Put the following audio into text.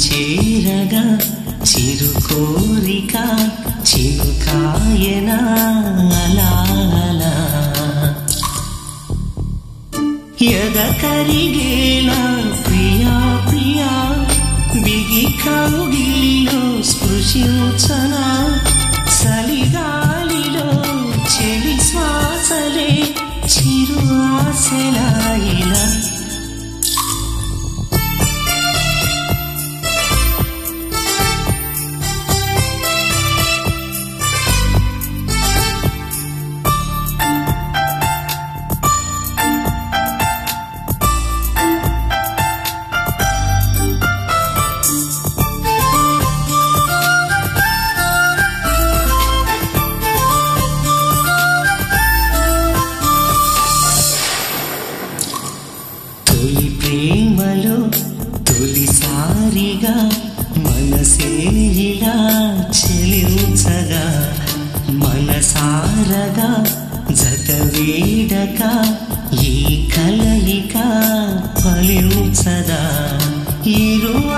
చేరగా చిరు కోరిక చిరుకాయనా అలా అలా ఎద కరిగేలా ప్రియా ప్రియా బిగి కౌగిలిలో స్పృశించనా చలిగాలిలో చెలి శ్వాసలే చిరు ఆశలాయిలా తొలి ప్రేమలో తొలిసారిగా మనసే ఇలా చెలించగా మనసారగా జత వేడక ఈ కలయిక ఫలించదా ఇరు